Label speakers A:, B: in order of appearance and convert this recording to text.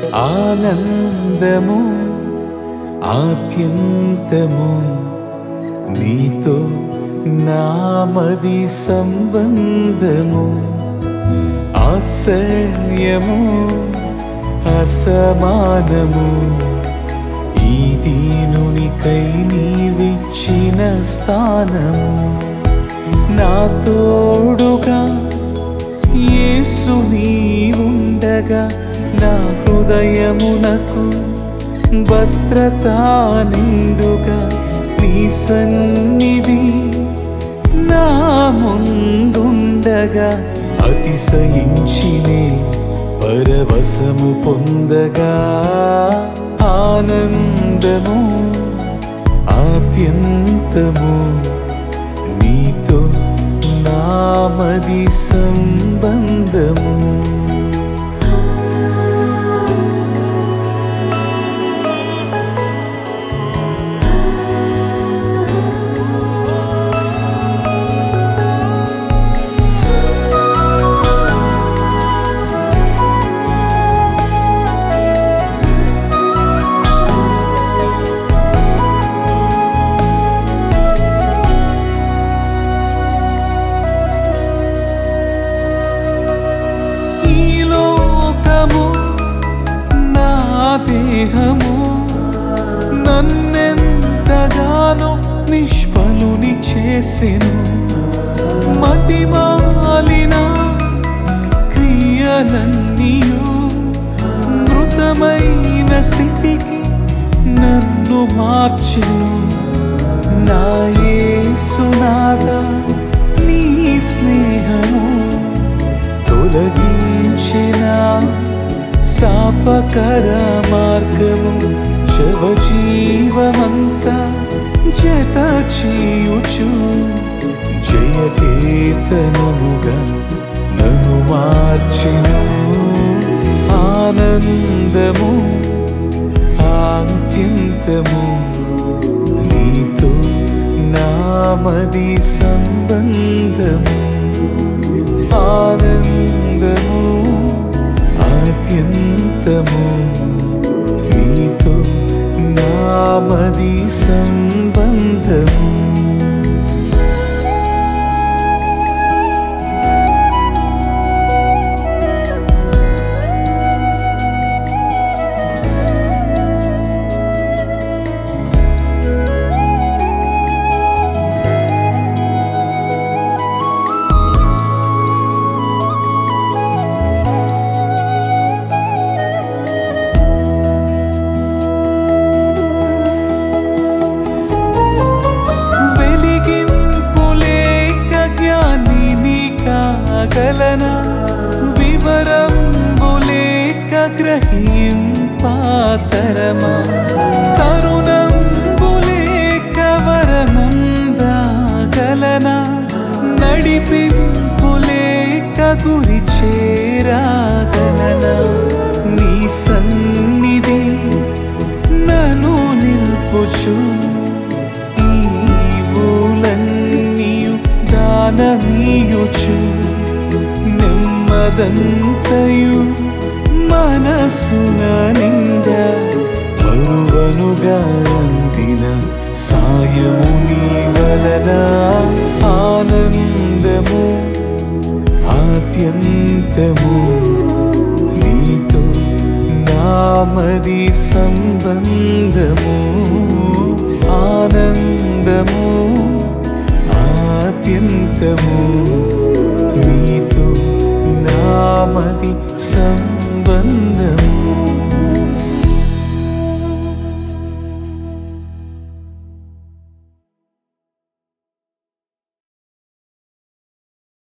A: ఆనందము ఆత్యంతము నీతో నామది సంబంధము ఆశ్చర్యము అసమానము ఈ దీనునికై నీవిచ్చిన స్థానము నా తోడుగా యేసు నీవుండగా నా హృదయమునకు భద్రత నిండుగా నీ సన్నిధి నా ముందుండగా అతిశయించినే పరవశము పొందగా ఆనందము ఆద్యంతము నీతో నామది సంబంధము ఈ లోకము నా దేహము నన్నెంతగానో నిష్ఫలుని చేసెను మతిమాలిన క్రియలన్నీయు మృతమైన స్థితికి నన్ను మార్చెను నా యేసునాథ నీ స్నేహము తొలగించిన శాపకర మార్గము శవజీవమంతా జత చేయుచు జయకేతనముగా నన్ను మార్చెను ఆనందము ఆంత్యంతము నీతో నామది సంబంధము ఆనందము ఆద్యంతము నీతో నామది సంబంధము వెలిగింపులేక జ్ఞానిని కాగలనా వివరంబులేక గ్రహింపాతరమా తరుణంబులేక వరముందాగలనా నడిపింపులేక గురి చేరాగలనా నీ సన్నిధి నన్ను నిల్పుచు ఈవులన్నీయు దానమీయుచు నెమ్మదంతయు మనసున నిండా మరువనుగా అందిన సాయము నీ వలన ఆనందము ఆద్యంతము నీతో నామది సంబంధము ఆనందము ఆద్యంతము